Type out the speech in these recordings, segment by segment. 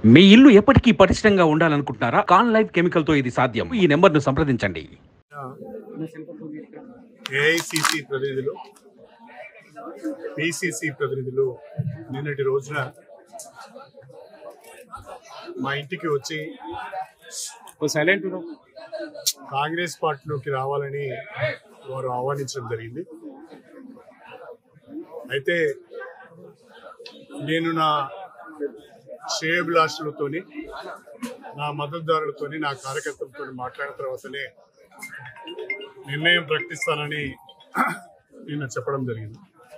మీ ఇల్లు ఎప్పటికీ పటిష్టంగా ఉండాలనుకుంటున్నారా కాన్ లైఫ్ కెమికల్ తో ఇది సాధ్యం ఈ నెంబర్ ను సంప్రదించండి ఏఐసిసి ప్రతినిధులు పిసిసి ప్రతినిధులు నిన్నటి రోజున మా ఇంటికి వచ్చి సైలెంట్ కాంగ్రెస్ పార్టీలోకి రావాలని వారు ఆహ్వానించడం జరిగింది అయితే నేను నా శ్రేయభిలాషులతోని నా మద్దతుదారులతోని నా కార్యకర్తలతో మాట్లాడిన తర్వాతనే నిర్ణయం ప్రకటిస్తానని నిన్న చెప్పడం జరిగింది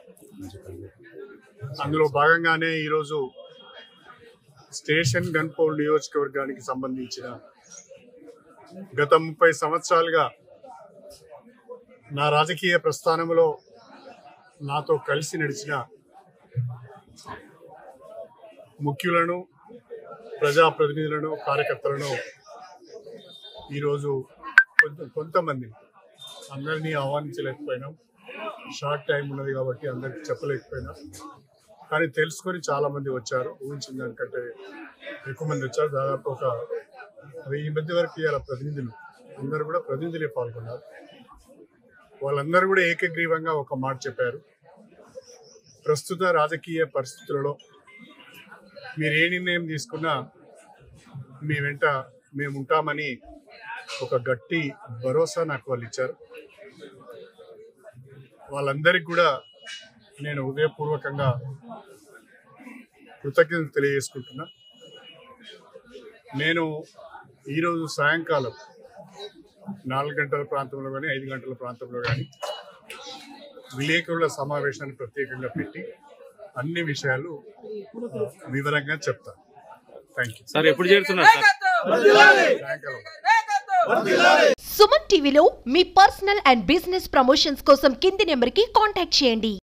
అందులో భాగంగానే ఈరోజు స్టేషన్ గన్పౌల్ నియోజకవర్గానికి సంబంధించిన గత ముప్పై సంవత్సరాలుగా నా రాజకీయ ప్రస్థానంలో నాతో కలిసి నడిచిన ముఖ్యులను ప్రజాప్రతినిధులను కార్యకర్తలను ఈరోజు కొంత కొంతమంది అందరినీ ఆహ్వానించలేకపోయినాం షార్ట్ టైం ఉన్నది కాబట్టి అందరికి చెప్పలేకపోయినా కానీ తెలుసుకొని చాలా మంది వచ్చారు ఊహించిన దానికంటే ఎక్కువ మంది వచ్చారు దాదాపు ఒక వెయ్యి మంది వరకు ఇవాళ ప్రతినిధులు అందరూ కూడా ప్రతినిధులే పాల్గొన్నారు వాళ్ళందరూ కూడా ఏకగ్రీవంగా ఒక మాట చెప్పారు ప్రస్తుత రాజకీయ పరిస్థితులలో మీరు ఏ నిర్ణయం తీసుకున్నా మీ వెంట మేము ఉంటామని ఒక గట్టి భరోసా నాకు వాళ్ళు ఇచ్చారు వాళ్ళందరికీ కూడా నేను హృదయపూర్వకంగా కృతజ్ఞతలు తెలియజేసుకుంటున్నా నేను ఈరోజు సాయంకాలం నాలుగు గంటల ప్రాంతంలో కానీ ఐదు గంటల ప్రాంతంలో కానీ విలేకరుల సమావేశాన్ని ప్రత్యేకంగా పెట్టి అన్ని విషయాలు ఆ, వివరంగా చెప్తాను థ్యాంక్ యూ సార్ ఎప్పుడు చేరుతున్నారు సార్ సాయంకాలం సుమన్ టీవీలో మీ పర్సనల్ అండ్ బిజినెస్ ప్రమోషన్స్ కోసం కింది నెంబర్కి కాంటాక్ట్ చేయండి